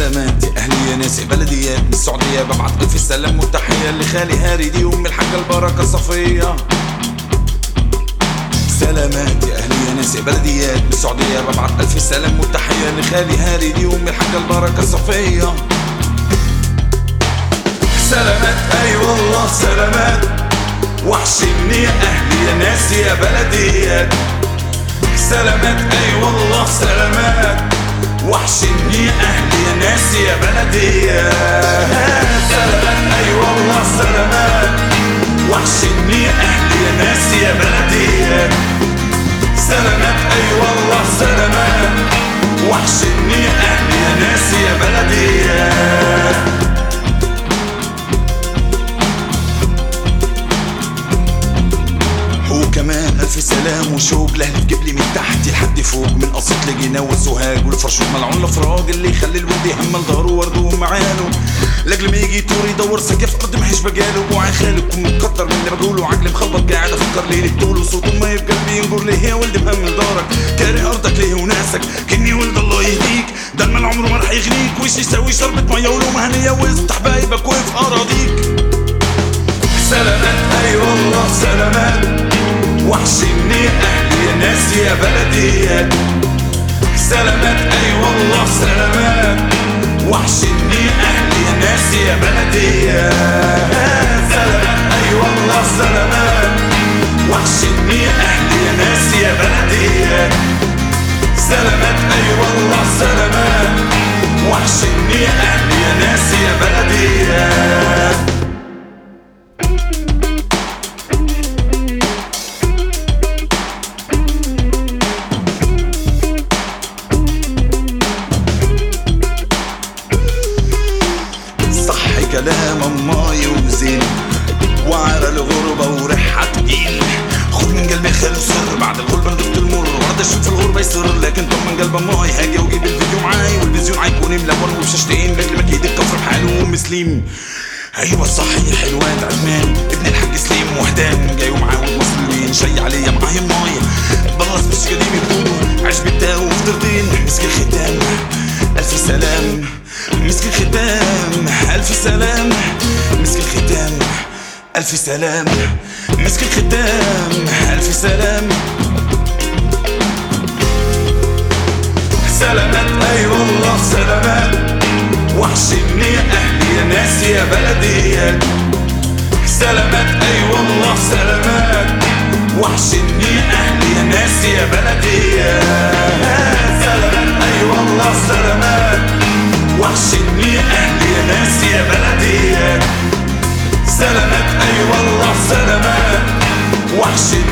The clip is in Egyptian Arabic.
سلامات يا اهلي يا ناس يا بلديات من السعوديه ببعت الف سلام وتحيه لخالي هاري دي ام الحاجه البركه صفيه سلامات يا اهلي يا ناس يا بلديات من السعوديه ببعت الف سلام وتحيه لخالي هاري دي ام الحاجه البركه صفيه سلامات اي والله سلامات وحشني يا اهلي يا ناس يا بلديات سلامات اي والله سلامات وحشني يا اهلي يا ناس يا بلديات سلامات اي والله سلامات وحشني يا اهلي يا ناس يا بلديات سلامات اي والله سلامات وحشني يا اهلي يا ناس يا بلديات هو كمان ألف سلام وشوق لأهلي بجبلي من تحت لحد فوق من قصيد لجنة والسوهاج والفرشوق ملعون الأفراج اللي يخلي الولد يهمل ظهره ورده ومعانه لاجل ما يجي طور يدور سقف أرض ما هيش بجاله وعي خالق ومتقدر من اللي بقوله عقلي مخبط قاعد أفكر ليه طول وصوته ما يبقى قلبي ينقر ليه يا ولد مهمل دارك كاره أرضك ليه وناسك كني ولد الله يهديك ده المال عمره ما رح يغنيك وش يسوي شربة مية ولومة هنية وسط حبايبك وفي أراضيك سلامات اي والله سلامات وحشني اهلي يا ناس يا بلديات سلامات اي والله سلامات وحشني اهلي يا ناس يا بلديات سلامات اي والله سلامات وحشني اهلي يا ناس يا بلديات سلامات اي والله سلامات وحشني اهلي يا ناس يا بلديات صح كلام اماي وزين وعرى الغربة وريحة تقيل خد من قلبي خير وسر بعد الغربة ندفت المر ورد اشوف الغربة يسر لكن طب من قلب اماي هاجي واجيب الفيديو معاي والفيزيون عيكون ملون وبشاشتين لاجل ما كيد الكفر بحاله ومسلم ايوه صحيح حلوان عثمان ابن الحاج سليم وحدان جاي ومعاود مسلمين شي عليا معايا ماي براس مش قديم يقولوا عيش بالتاو وفطرتين مسك الختام الف سلام مسك الختام الف سلام مسك الختام الف سلام مسك الختام الف سلام سلامات اي والله سلامات وحشني يا اهلي يا ناس يا بلديات سلامات اي والله سلامات وحشني يا اهلي يا ناس يا بلديات سلامات اي والله سلامات وحشني يا اهلي يا ناس يا بلديات سلامات اي والله سلامات وحشني